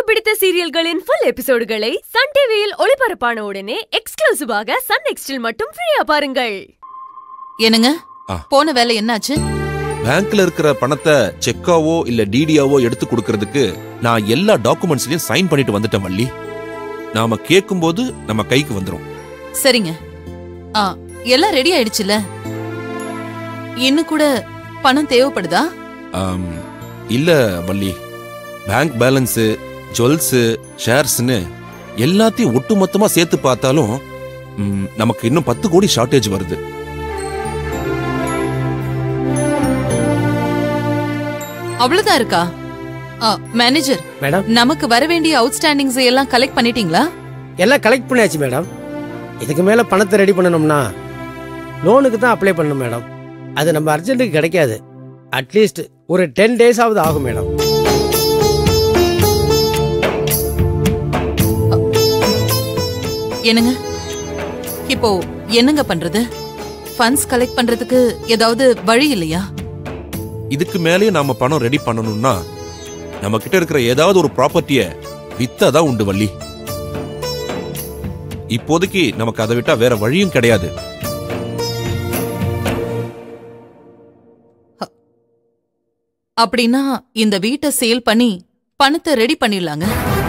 பிடித்த சீரியல்களின் full எபிசோடுகளை Sun டிவியில் ஒளிபரப்பான உடனே எக்ஸ்க்ளூசிவாக சன் நெக்ஸ்டில் மட்டும் ஃப்ரீயா பாருங்கள் என்னங்க ஆ. போன வேலை என்னாச்சு பேங்க்ல இருக்கிற பணத்தை செக்காவோ இல்ல டிடியாவோ எடுத்து கொடுக்கறதுக்கு நான் எல்லா டாக்குமெண்ட்ஸ்லயும் சைன் பண்ணிட்டு வந்துட்டேன் வள்ளி நாம கேட்கும்போது நம்ம கைக்கு வந்துரும் சரிங்க ஆ எல்லாம் ரெடி ஆயிடுச்சுல இன்னும் கூட பணம் தேவைப்படுதா ஆம், இல்ல வள்ளி பேங்க் பேலன்ஸ் ஜுவல்ஸ் ஷேர்ஸ்னு எல்லாத்தையும் ஒட்டுமொத்தமா சேர்த்து பார்த்தாலும் ம், நமக்கு இன்னும் பத்து கோடி ஷார்ட்டேஜ் வருது அவ்வளவுதான் இருக்கா ஆ, மேனேஜர் மேடம் நமக்கு வர வேண்டிய அவுட்ஸ்டாண்டிங்ஸ் எல்லாம் கலெக்ட் பண்ணிட்டீங்களா எல்லாம் கலெக்ட் பண்ணியாச்சு மேடம் இதுக்கு மேலே பணத்தை ரெடி பண்ணணும்னா லோனுக்கு தான் அப்ளை பண்ணணும் மேடம் அது நம்ம அர்ஜென்ட்டுக்கு கிடைக்காது அட்லீஸ்ட் ஒரு டென் டேஸ் ஆகுது ஆகும் மேடம் என்னங்க இப்போ என்னங்க பண்றது ஃபண்ட்ஸ் கலெக்ட் பண்றதுக்கு ஏதாவது வழி இல்லையா இதுக்கு மேலேயும் நாம பணம் ரெடி பண்ணணும்னா நம்ம கிட்ட இருக்கிற ஏதாவது ஒரு ப்ராப்பர்ட்டிய வித்தாதான் உண்டு வள்ளி இப்போதைக்கு நமக்கு அதை விட்டா வேற வழியும் கிடையாது அப்படின்னா இந்த வீட்டை சேல் பண்ணி பணத்தை ரெடி பண்ணிடலாங்க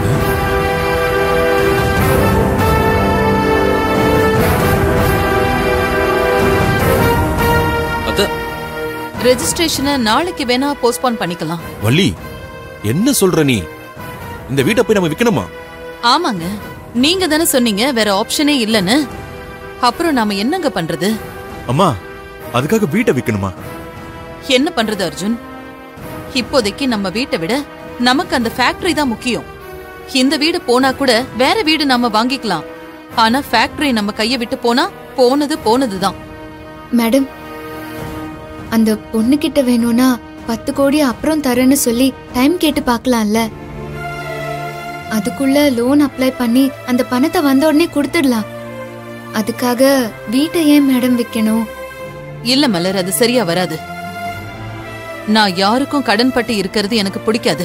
அத்த ரெஜிஸ்ட்ரேஷனை நாளைக்கு வேணா போஸ்ட்போன் பண்ணிக்கலாம் வள்ளி என்ன சொல்ற நீ இந்த வீட்டை போய் நம்ம விக்கணுமா ஆமாங்க நீங்க தானே சொன்னீங்க வேற ஆப்ஷனே இல்லைன்னு அப்புறம் நாம என்னங்க பண்றது அம்மா அதுக்காக வீட்டை விற்கணுமா என்ன பண்றது அர்ஜுன் இப்போதைக்கு நம்ம வீட்டை விட நமக்கு அந்த ஃபேக்டரி தான் முக்கியம் இந்த வீடு போனா கூட வேற வீடு நாம வாங்கிக்கலாம் ஆனா ஃபேக்டரி நம்ம கைய விட்டு போனா போனது போனதுதான் மேடம் அந்த பொண்ணு கிட்ட வேணும்னா பத்து கோடி அப்புறம் தரேன்னு சொல்லி டைம் கேட்டு பார்க்கலாம்ல அதுக்குள்ள லோன் அப்ளை பண்ணி அந்த பணத்தை வந்த உடனே கொடுத்துடலாம் அதுக்காக வீட்டை ஏன் மேடம் விற்கணும் இல்ல மலர் அது சரியா வராது நான் யாருக்கும் கடன் பட்டு இருக்கிறது எனக்கு பிடிக்காது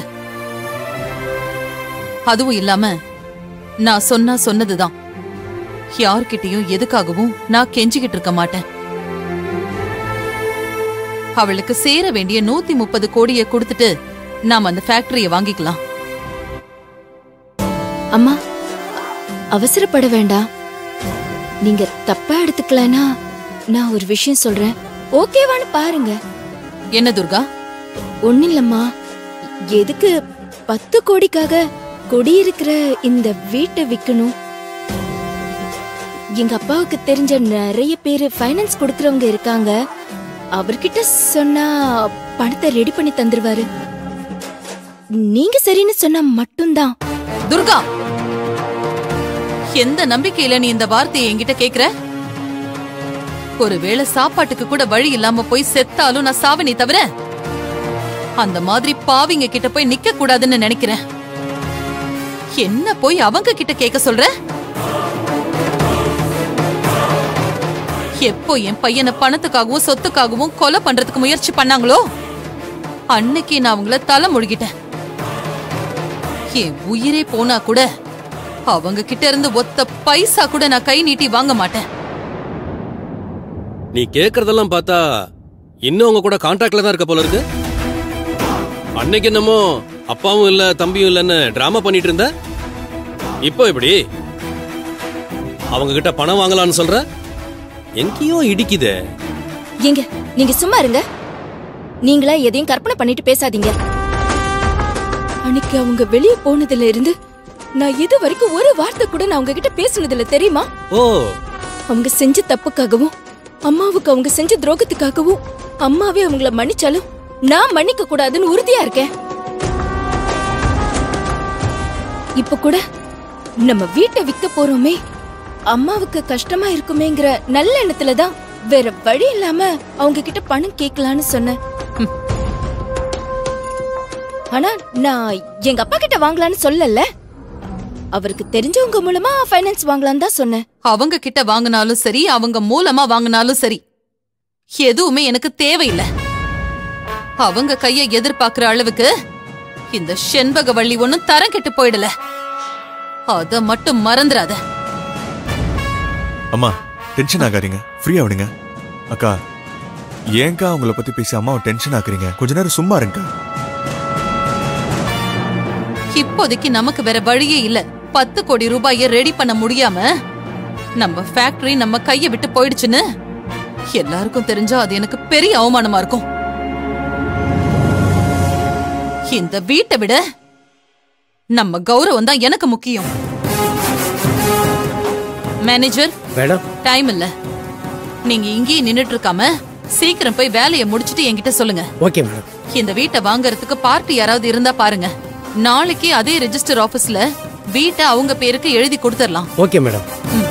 அதுவும் இல்லாம நான் சொன்னா சொன்னதுதான் யார்கிட்டயும் எதுக்காகவும் நான் கெஞ்சிக்கிட்டு இருக்க மாட்டேன் அவளுக்கு சேர வேண்டிய நூத்தி முப்பது கோடியை கொடுத்துட்டு நாம அந்த ஃபேக்டரிய வாங்கிக்கலாம் அம்மா அவசரப்பட வேண்டாம் நீங்க தப்பா எடுத்துக்கலனா நான் ஒரு விஷயம் சொல்றேன் ஓகேவான்னு பாருங்க என்ன துர்கா ஒண்ணு இல்லம்மா எதுக்கு பத்து கோடிக்காக குடியிருக்கிற இந்த வீட்டை விக்கணும் எங்க அப்பாவுக்கு தெரிஞ்ச நிறைய பேர் ஃபைனான்ஸ் கொடுக்கறவங்க இருக்காங்க அவர்கிட்ட சொன்னா பணத்தை ரெடி பண்ணி தந்துருவாரு நீங்க சரின்னு சொன்னா மட்டும்தான் துர்கா எந்த நம்பிக்கையில நீ இந்த வார்த்தையை என்கிட்ட கேக்குற ஒருவேளை சாப்பாட்டுக்கு கூட வழி இல்லாம போய் செத்தாலும் நான் சாவனே தவிர அந்த மாதிரி பாவிங்க கிட்ட போய் நிக்க கூடாதுன்னு நினைக்கிறேன் என்ன போய் அவங்க கிட்ட கேட்க சொல்ற எப்போ என் பையனை பணத்துக்காகவும் சொத்துக்காகவும் கொலை பண்றதுக்கு முயற்சி பண்ணாங்களோ அன்னைக்கு நான் அவங்கள தலை முழுகிட்டேன் என் உயிரே போனா கூட அவங்க கிட்ட இருந்து ஒத்த பைசா கூட நான் கை நீட்டி வாங்க மாட்டேன் நீ கேக்குறதெல்லாம் பார்த்தா இன்னும் உங்க கூட கான்டாக்ட்ல தான் இருக்க போல இருக்கு அன்னைக்கு என்னமோ அப்பாவும் இல்ல தம்பியும் இல்லன்னு டிராமா பண்ணிட்டு இருந்த இப்போ எப்படி அவங்க கிட்ட பணம் வாங்கலாம்னு சொல்ற எங்கேயோ இடிக்குதே ஏங்க நீங்க சும்மா இருங்க நீங்களா எதையும் கற்பனை பண்ணிட்டு பேசாதீங்க அன்னைக்கு அவங்க வெளியே போனதுல இருந்து நான் இது வரைக்கும் ஒரு வார்த்தை கூட நான் அவங்க கிட்ட பேசுனதில்ல தெரியுமா ஓ அவங்க செஞ்ச தப்புக்காகவும் அம்மாவுக்கு அவங்க செஞ்ச துரோகத்துக்காகவும் அம்மாவே அவங்கள மன்னிச்சாலும் நான் மன்னிக்க கூடாதுன்னு உறுதியா இருக்கேன் இப்ப கூட நம்ம வீட்டை விக்க போறோமே அம்மாவுக்கு கஷ்டமா இருக்குமேங்கிற நல்ல எண்ணத்துல தான் வேற வழி இல்லாம அவங்க கிட்ட பணம் கேட்கலான்னு சொன்னேன் ம். ஆனா நான் எங்க அப்பா கிட்ட வாங்கலான்னு சொல்லல அவருக்கு தெரிஞ்சவங்க மூலமா ஃபைனான்ஸ் வாங்கலான்னு தான் சொன்னேன் அவங்க கிட்ட வாங்கினாலும் சரி அவங்க மூலமா வாங்கினாலும் சரி எதுவுமே எனக்கு தேவையில்லை அவங்க கைய எதிர்பார்க்கிற அளவுக்கு இந்த செண்பகவள்ளி ஒண்ணும் தரம் கெட்டு போயிடல அத மட்டும் மறந்துடாத அம்மா டென்ஷன் ஆகாதீங்க ஃப்ரீயா விடுங்க அக்கா ஏன்க்கா உங்களை பத்தி பேசி அம்மாவை டென்ஷன் ஆக்குறீங்க கொஞ்ச நேரம் சும்மா இருங்கக்கா இப்போதைக்கு நமக்கு வேற வழியே இல்ல பத்து கோடி ரூபாய ரெடி பண்ண முடியாம நம்ம ஃபேக்டரி நம்ம கைய விட்டு போயிடுச்சுன்னு எல்லாருக்கும் தெரிஞ்சா அது எனக்கு பெரிய அவமானமா இருக்கும் இந்த வீட்டை விட நம்ம கௌரவம் தான் எனக்கு முக்கியம் மேனேஜர் மேடம் டைம் இல்ல நீங்க இங்கேயே நின்னுட்டு இருக்காம சீக்கிரம் போய் வேலையை முடிச்சிட்டு என்கிட்ட சொல்லுங்க ஓகே மேடம் இந்த வீட்டை வாங்குறதுக்கு பார்ட்டி யாராவது இருந்தா பாருங்க நாளைக்கு அதே ரெஜிஸ்டர் ஆபீஸ்ல வீட்டை அவங்க பேருக்கு எழுதி கொடுத்துடலாம் ஓகே மேடம் ம்.